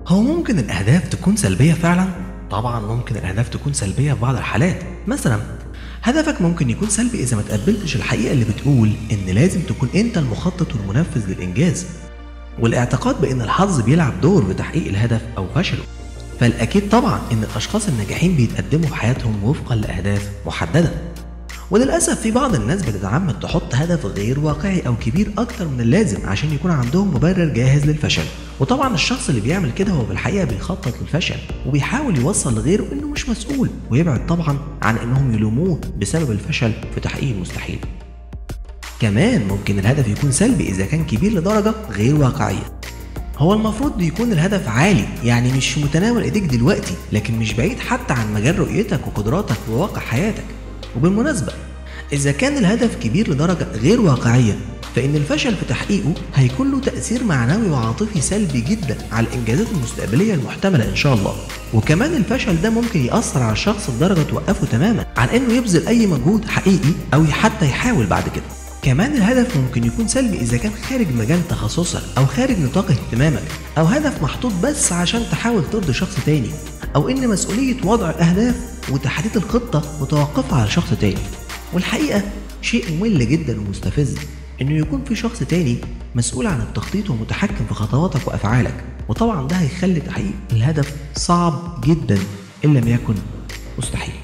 هو ممكن الأهداف تكون سلبية فعلا؟ طبعا ممكن الأهداف تكون سلبية في بعض الحالات مثلا هدفك ممكن يكون سلبي إذا ما تقبلتش الحقيقة اللي بتقول إن لازم تكون أنت المخطط والمنفذ للإنجاز والاعتقاد بأن الحظ بيلعب دور في تحقيق الهدف أو فشله فالأكيد طبعا إن الأشخاص الناجحين بيتقدموا في حياتهم وفقا لأهداف محددة وللأسف في بعض الناس بتتعمد تحط هدف غير واقعي أو كبير أكتر من اللازم عشان يكون عندهم مبرر جاهز للفشل وطبعا الشخص اللي بيعمل كده هو بالحقيقة بيخطط للفشل وبيحاول يوصل لغيره إنه مش مسؤول ويبعد طبعا عن إنهم يلوموه بسبب الفشل في تحقيق المستحيل كمان ممكن الهدف يكون سلبي إذا كان كبير لدرجة غير واقعية هو المفروض يكون الهدف عالي يعني مش في متناول ايديك دلوقتي لكن مش بعيد حتى عن مجال رؤيتك وقدراتك وواقع حياتك وبالمناسبة إذا كان الهدف كبير لدرجة غير واقعية فإن الفشل في تحقيقه هيكون له تأثير معنوي وعاطفي سلبي جدا على الإنجازات المستقبلية المحتملة إن شاء الله وكمان الفشل ده ممكن يأثر على الشخص لدرجة توقفه تماما عن إنه يبذل أي مجهود حقيقي أو حتى يحاول بعد كده كمان الهدف ممكن يكون سلبي إذا كان خارج مجال تخصصك أو خارج نطاق اهتمامك أو هدف محطوط بس عشان تحاول ترضي شخص تاني أو إن مسؤولية وضع الأهداف وتحديد الخطة متوقفة على شخص تاني والحقيقة شيء ممل جدا ومستفز إنه يكون في شخص تاني مسؤول عن التخطيط ومتحكم في خطواتك وأفعالك وطبعا ده هيخلي تحقيق الهدف صعب جدا إن لم يكن مستحيل